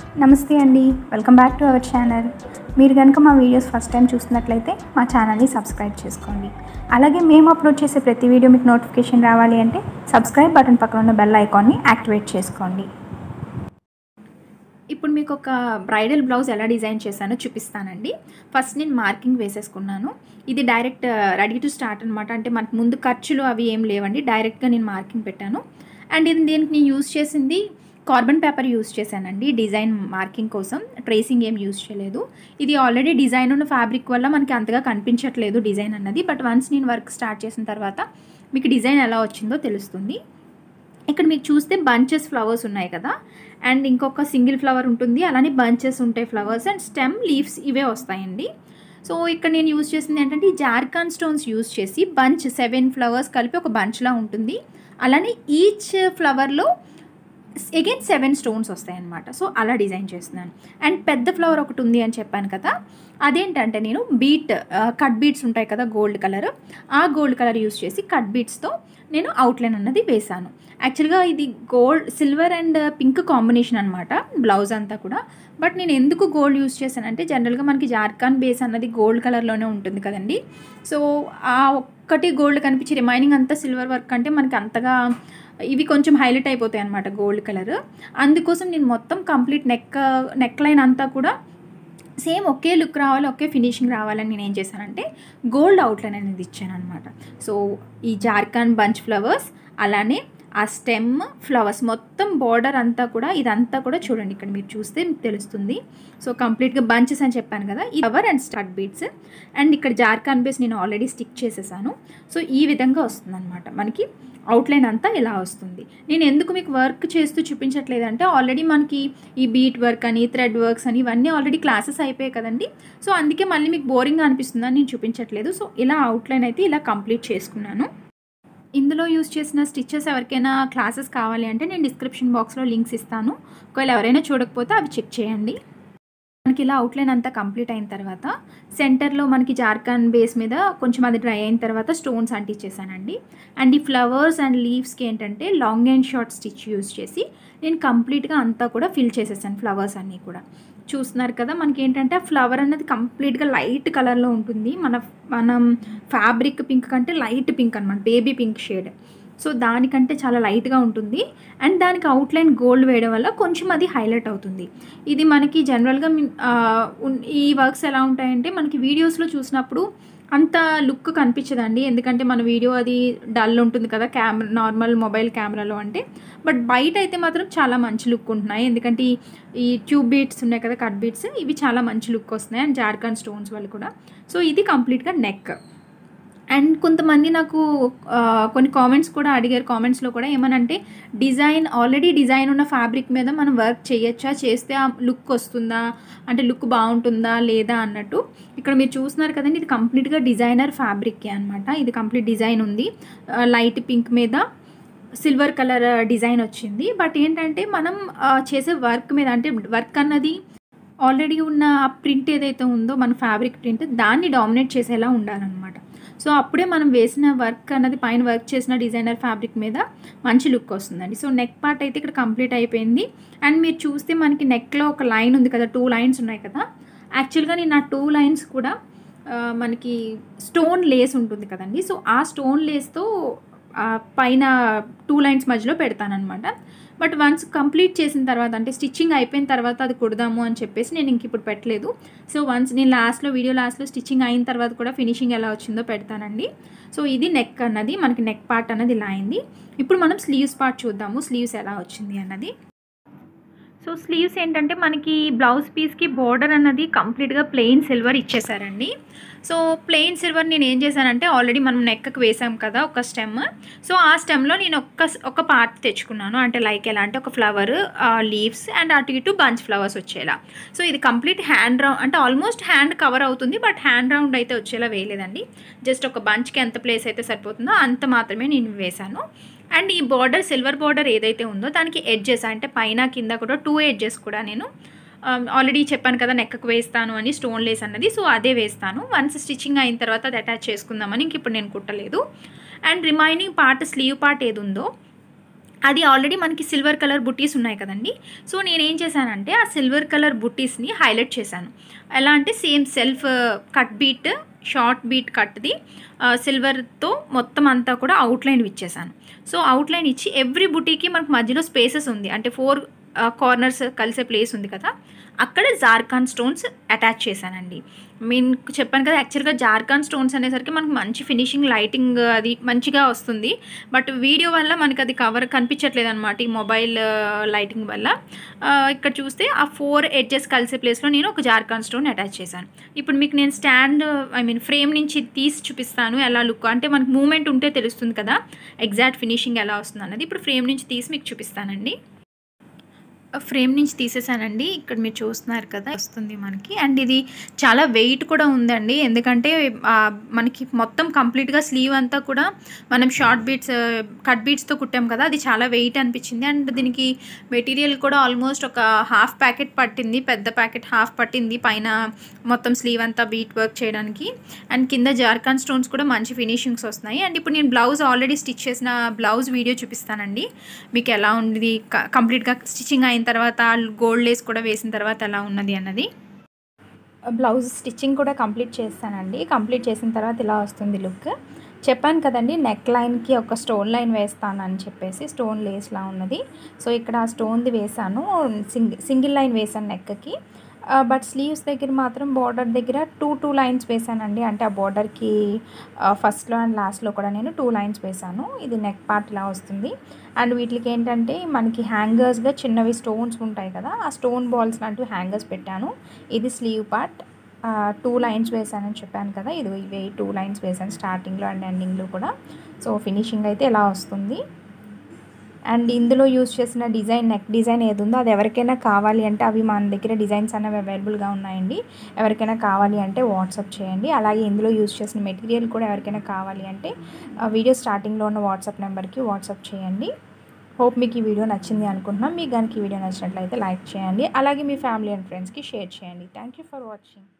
నమస్తే అండి welcome back to our channel మీరు కనుక మా వీడియోస్ ఫస్ట్ టైం చూస్తున్నట్లయితే మా ఛానల్ని సబ్స్క్రైబ్ చేసుకోండి అలాగే మేము అప్లోడ్ చేసే ప్రతి వీడియో మీకు నోటిఫికేషన్ రావాలి అంటే సబ్స్క్రైబ్ బటన్ పక్కన ఉన్న బెల్ ఐకాన్ని యాక్టివేట్ చేసుకోండి ఇప్పుడు మీకు ఒక బ్రైడల్ బ్లౌజ్ ఎలా డిజైన్ చేశానో చూపిస్తానండి ఫస్ట్ నేను మార్కింగ్ వేసేసుకున్నాను ఇది డైరెక్ట్ రెడీ టు స్టార్ట్ అనమాట అంటే మనకు ముందు ఖర్చులు అవి ఏం లేవండి డైరెక్ట్గా నేను మార్కింగ్ పెట్టాను అండ్ ఇది దీనికి నేను యూస్ చేసింది కార్బన్ పేపర్ యూస్ చేశానండి డిజైన్ మార్కింగ్ కోసం ట్రేసింగ్ ఏం యూస్ చేయలేదు ఇది ఆల్రెడీ డిజైన్ ఉన్న ఫ్యాబ్రిక్ వల్ల మనకి అంతగా కనిపించట్లేదు డిజైన్ అన్నది బట్ వన్స్ నేను వర్క్ స్టార్ట్ చేసిన తర్వాత మీకు డిజైన్ ఎలా వచ్చిందో తెలుస్తుంది ఇక్కడ మీకు చూస్తే బంచెస్ ఫ్లవర్స్ ఉన్నాయి కదా అండ్ ఇంకొక సింగిల్ ఫ్లవర్ ఉంటుంది అలానే బంచెస్ ఉంటాయి ఫ్లవర్స్ అండ్ స్టెమ్ లీవ్స్ ఇవే వస్తాయండి సో ఇక్కడ నేను యూజ్ చేసింది ఏంటంటే ఈ జార్కాన్ స్టోన్స్ యూజ్ చేసి బంచ్ సెవెన్ ఫ్లవర్స్ కలిపి ఒక బంచ్లా ఉంటుంది అలానే ఈచ్ ఫ్లవర్లో అగైన్ సెవెన్ స్టోన్స్ వస్తాయన్నమాట సో అలా డిజైన్ చేస్తున్నాను అండ్ పెద్ద ఫ్లవర్ ఒకటి ఉంది అని చెప్పాను కదా అదేంటంటే నేను బీట్ కట్ బీట్స్ ఉంటాయి కదా గోల్డ్ కలర్ ఆ గోల్డ్ కలర్ యూస్ చేసి కట్ బీట్స్తో నేను అవుట్లైన్ అన్నది వేశాను యాక్చువల్గా ఇది gold silver and pink combination అనమాట బ్లౌజ్ అంతా కూడా బట్ నేను ఎందుకు గోల్డ్ యూస్ చేశానంటే జనరల్గా మనకి జార్ఖాన్ బేస్ అన్నది గోల్డ్ కలర్లోనే ఉంటుంది కదండి సో ఆ ఒక్కటి గోల్డ్ కనిపించి రిమైనింగ్ అంతా సిల్వర్ వర్క్ అంటే మనకి అంతగా ఇవి కొంచెం హైలైట్ అయిపోతాయి అనమాట గోల్డ్ కలర్ అందుకోసం నేను మొత్తం కంప్లీట్ నెక్ నెక్ లైన్ అంతా కూడా సేమ్ ఒకే లుక్ రావాలి ఒకే ఫినిషింగ్ రావాలని నేను ఏం చేశానంటే గోల్డ్ అవుట్లైన్ అనేది ఇచ్చాను అనమాట సో ఈ జార్ఖాండ్ బంచ్ ఫ్లవర్స్ అలానే ఆ స్టెమ్ ఫ్లవర్స్ మొత్తం బార్డర్ అంతా కూడా ఇదంతా కూడా చూడండి ఇక్కడ మీరు చూస్తే మీకు తెలుస్తుంది సో కంప్లీట్గా బంచెస్ అని చెప్పాను కదా ఈ cover and stud beads and ఇక్కడ జార్ఖాన్ బేస్ నేను ఆల్రెడీ స్టిక్ చేసేసాను సో ఈ విధంగా వస్తుంది అనమాట మనకి అవుట్లైన్ అంతా ఇలా వస్తుంది నేను ఎందుకు మీకు వర్క్ చేస్తూ చూపించట్లేదంటే ఆల్రెడీ మనకి ఈ బీట్ వర్క్ అని థ్రెడ్ వర్క్స్ అని ఇవన్నీ ఆల్రెడీ క్లాసెస్ అయిపోయాయి కదండి సో అందుకే మళ్ళీ మీకు బోరింగ్గా అనిపిస్తుందని నేను చూపించట్లేదు సో ఇలా అవుట్లైన్ అయితే ఇలా కంప్లీట్ చేసుకున్నాను ఇందులో యూస్ చేసిన స్టిచ్చెస్ ఎవరికైనా క్లాసెస్ కావాలి అంటే నేను డిస్క్రిప్షన్ బాక్స్లో లింక్స్ ఇస్తాను ఒకవేళ ఎవరైనా చూడకపోతే అవి చెక్ చేయండి మనకి ఇలా అవుట్లైన్ అంతా కంప్లీట్ అయిన తర్వాత సెంటర్లో మనకి జార్ఖాన్ బేస్ మీద కొంచెం అది డ్రై అయిన తర్వాత స్టోన్స్ అంటించేసానండి అండ్ ఈ ఫ్లవర్స్ అండ్ లీవ్స్కి ఏంటంటే long and short stitch use చేసి నేను కంప్లీట్గా అంతా కూడా ఫిల్ చేసేసాను ఫ్లవర్స్ అన్నీ కూడా చూస్తున్నారు కదా మనకి ఏంటంటే ఆ ఫ్లవర్ అనేది కంప్లీట్గా లైట్ కలర్లో ఉంటుంది మన మనం ఫ్యాబ్రిక్ పింక్ కంటే లైట్ పింక్ అనమాట బేబీ పింక్ షేడ్ సో దానికంటే చాలా లైట్గా ఉంటుంది అండ్ దానికి అవుట్లైన్ గోల్డ్ వేయడం వల్ల కొంచెం అది హైలైట్ అవుతుంది ఇది మనకి జనరల్గా ఈ వర్క్స్ ఎలా ఉంటాయంటే మనకి వీడియోస్లో చూసినప్పుడు అంత లుక్ కనిపించదండి ఎందుకంటే మన వీడియో అది డల్ ఉంటుంది కదా కెమెరా నార్మల్ మొబైల్ కెమెరాలో అంటే బట్ బయట అయితే మాత్రం చాలా మంచి లుక్ ఉంటున్నాయి ఎందుకంటే ఈ ట్యూబ్ బీట్స్ ఉన్నాయి కదా కట్ బీట్స్ ఇవి చాలా మంచి లుక్ వస్తున్నాయి అండ్ జార్ఖండ్ స్టోన్స్ వాళ్ళు కూడా సో ఇది కంప్లీట్గా నెక్ అండ్ కొంతమంది నాకు కొన్ని కామెంట్స్ కూడా అడిగారు కామెంట్స్లో కూడా ఏమనంటే డిజైన్ ఆల్రెడీ డిజైన్ ఉన్న ఫ్యాబ్రిక్ మీద మనం వర్క్ చేయొచ్చా చేస్తే ఆ లుక్ వస్తుందా అంటే లుక్ బాగుంటుందా లేదా అన్నట్టు ఇక్కడ మీరు చూస్తున్నారు కదండి ఇది కంప్లీట్గా డిజైనర్ ఫ్యాబ్రిక్కే అనమాట ఇది కంప్లీట్ డిజైన్ ఉంది లైట్ పింక్ మీద సిల్వర్ కలర్ డిజైన్ వచ్చింది బట్ ఏంటంటే మనం చేసే వర్క్ మీద అంటే వర్క్ అన్నది ఆల్రెడీ ఉన్న ప్రింట్ ఏదైతే ఉందో మన ఫ్యాబ్రిక్ ప్రింట్ దాన్ని డామినేట్ చేసేలా ఉండాలన్నమాట సో అప్పుడే మనం వేసిన వర్క్ అన్నది పైన వర్క్ చేసిన డిజైనర్ ఫ్యాబ్రిక్ మీద మంచి లుక్ వస్తుందండి సో నెక్ పార్ట్ అయితే ఇక్కడ కంప్లీట్ అయిపోయింది అండ్ మీరు చూస్తే మనకి నెక్లో ఒక లైన్ ఉంది కదా టూ లైన్స్ ఉన్నాయి కదా యాక్చువల్గా నేను ఆ టూ లైన్స్ కూడా మనకి స్టోన్ లేస్ ఉంటుంది కదండి సో ఆ స్టోన్ లేస్తో పైన టూ లైన్స్ మధ్యలో పెడతానమాట బట్ వన్స్ కంప్లీట్ చేసిన తర్వాత అంటే స్టిచ్చింగ్ అయిపోయిన తర్వాత అది కుడదాము అని చెప్పేసి నేను ఇంక ఇప్పుడు పెట్టలేదు సో వన్స్ నేను లాస్ట్లో వీడియో లాస్ట్లో స్టిచ్చింగ్ అయిన తర్వాత కూడా ఫినిషింగ్ ఎలా వచ్చిందో పెడతానండి సో ఇది నెక్ అన్నది మనకి నెక్ పార్ట్ అన్నది ఇలా అయింది ఇప్పుడు మనం స్లీవ్స్ పార్ట్ చూద్దాము స్లీవ్స్ ఎలా వచ్చింది అన్నది సో స్లీవ్స్ ఏంటంటే మనకి బ్లౌజ్ పీస్కి బోర్డర్ అన్నది కంప్లీట్గా ప్లెయిన్ సిల్వర్ ఇచ్చేసారండి సో ప్లెయిన్ సిల్వర్ నేను ఏం చేశానంటే ఆల్రెడీ మనం నెక్కకు వేసాం కదా ఒక స్టెమ్ సో ఆ స్టెమ్లో నేను ఒక్క ఒక పార్ట్ తెచ్చుకున్నాను అంటే లైక్ ఎలా అంటే ఒక ఫ్లవర్ లీవ్స్ అండ్ అటు ఇటు బంచ్ ఫ్లవర్స్ వచ్చేలా సో ఇది కంప్లీట్ హ్యాండ్ రౌండ్ అంటే ఆల్మోస్ట్ హ్యాండ్ కవర్ అవుతుంది బట్ హ్యాండ్ రౌండ్ అయితే వచ్చేలా వేయలేదండి జస్ట్ ఒక బంచ్కి ఎంత ప్లేస్ అయితే సరిపోతుందో అంత మాత్రమే నేను వేశాను అండ్ ఈ బార్డర్ సిల్వర్ బార్డర్ ఏదైతే ఉందో దానికి ఎడ్జెస్ అంటే పైన కింద కూడా టూ ఎడ్జెస్ కూడా నేను ఆల్రెడీ చెప్పాను కదా నెక్కకు వేస్తాను అని స్టోన్ లేస్ అన్నది సో అదే వేస్తాను వన్స్ స్టిచ్చింగ్ అయిన తర్వాత అది అటాచ్ చేసుకుందామని ఇంక ఇప్పుడు నేను కుట్టలేదు and remaining part sleeve part ఏది ఉందో అది ఆల్రెడీ మనకి సిల్వర్ కలర్ బుట్టీస్ ఉన్నాయి కదండి సో నేను ఏం చేశానంటే ఆ సిల్వర్ కలర్ బుట్టీస్ని హైలైట్ చేశాను ఎలా అంటే same self cut bead short bead కట్ది సిల్వర్తో మొత్తం అంతా కూడా అవుట్లైన్ ఇచ్చేసాను సో అవుట్లైన్ ఇచ్చి ఎవ్రీ బుటీకి మనకు మధ్యలో స్పేసెస్ ఉంది అంటే ఫోర్ కార్నర్స్ కలిసే ప్లేస్ ఉంది కదా అక్కడ జార్ఖాన్ స్టోన్స్ అటాచ్ చేశానండి మీకు చెప్పాను కదా యాక్చువల్గా జార్ఖాన్ స్టోన్స్ అనేసరికి మనకు మంచి ఫినిషింగ్ లైటింగ్ అది మంచిగా వస్తుంది బట్ వీడియో వల్ల మనకి అది కవర్ కనిపించట్లేదు అనమాట ఈ మొబైల్ లైటింగ్ వల్ల ఆ, ఇక్కడ చూస్తే ఆ ఫోర్ ఎడ్జెస్ కలిసే ప్లేస్లో నేను ఒక జార్ఖాన్ స్టోన్ అటాచ్ చేశాను ఇప్పుడు మీకు నేను స్టాండ్ ఐ మీన్ ఫ్రేమ్ నుంచి తీసి చూపిస్తాను ఎలా లుక్ అంటే మనకు మూమెంట్ ఉంటే తెలుస్తుంది కదా ఎగ్జాక్ట్ ఫినిషింగ్ ఎలా వస్తుంది అన్నది ఇప్పుడు ఫ్రేమ్ నుంచి తీసి మీకు చూపిస్తానండి ఫ్రేమ్ నుంచి తీసేసానండి ఇక్కడ మీరు చూస్తున్నారు కదా వస్తుంది మనకి అండ్ ఇది చాలా వెయిట్ కూడా ఉందండి ఎందుకంటే ఆ, మనకి మొత్తం కంప్లీట్గా స్లీవ్ అంతా కూడా మనం షార్ట్ బీట్స్ కట్ బీట్స్తో కుట్టాం కదా అది చాలా వెయిట్ అనిపించింది అండ్ దీనికి మెటీరియల్ కూడా ఆల్మోస్ట్ ఒక హాఫ్ ప్యాకెట్ పట్టింది పెద్ద ప్యాకెట్ హాఫ్ పట్టింది పైన మొత్తం స్లీవ్ అంతా బీట్ వర్క్ చేయడానికి అండ్ కింద జార్ఖాన్ స్టోన్స్ కూడా మంచి ఫినిషింగ్స్ వస్తున్నాయి అండ్ ఇప్పుడు నేను బ్లౌజ్ ఆల్రెడీ స్టిచ్ చేసిన బ్లౌజ్ వీడియో చూపిస్తానండి మీకు ఎలా ఉంది క- కంప్లీట్గా స్టిచ్చింగ్ అయిన తర్వాత గోల్డ్ లేస్ కూడా వేసిన తర్వాత ఎలా ఉన్నది అన్నది బ్లౌజ్ స్టిచ్చింగ్ కూడా కంప్లీట్ చేస్తానండి కంప్లీట్ చేసిన తర్వాత ఇలా వస్తుంది లుక్ చెప్పాను కదండి నెక్ లైన్కి ఒక స్టోన్ లైన్ వేస్తాను అని చెప్పేసి స్టోన్ లేస్లా ఉన్నది సో ఇక్కడ ఆ స్టోన్ది వేసాను సింగిల్ సింగిల్ లైన్ వేసాను నెక్కి బట్ స్లీవ్స్ దగ్గర మాత్రం బార్డర్ దగ్గర టూ టూ లైన్స్ వేసానండి అంటే ఆ బార్డర్కి ఫస్ట్లో అండ్ లాస్ట్లో కూడా నేను టూ లైన్స్ వేసాను ఇది నెక్ పార్ట్ ఇలా వస్తుంది అండ్ వీటికి ఏంటంటే మనకి హ్యాంగర్స్గా చిన్నవి స్టోన్స్ ఉంటాయి కదా ఆ స్టోన్ బాల్స్ లాంటివి హ్యాంగర్స్ పెట్టాను ఇది స్లీవ్ పార్ట్ టూ లైన్స్ వేసానని చెప్పాను కదా ఇది ఇవే టూ లైన్స్ వేసాను స్టార్టింగ్లో అండ్ ఎండింగ్లో కూడా సో ఫినిషింగ్ అయితే ఇలా వస్తుంది అండ్ ఇందులో యూస్ చేసిన డిజైన్ నెక్ డిజైన్ ఏది ఉందో అది ఎవరికైనా కావాలి అంటే అవి మన దగ్గర డిజైన్స్ అనేవి అవైలబుల్గా ఉన్నాయండి ఎవరికైనా కావాలి అంటే వాట్సాప్ చేయండి అలాగే ఇందులో యూస్ చేసిన మెటీరియల్ కూడా ఎవరికైనా కావాలి అంటే ఆ వీడియో స్టార్టింగ్లో ఉన్న వాట్సాప్ నెంబర్కి వాట్సాప్ చేయండి హోప్ మీకు ఈ వీడియో నచ్చింది అనుకుంటున్నాం మీకు కనుక ఈ వీడియో నచ్చినట్లయితే లైక్ చేయండి అలాగే మీ ఫ్యామిలీ అండ్ ఫ్రెండ్స్కి షేర్ చేయండి థ్యాంక్ యూ ఫర్ వాచింగ్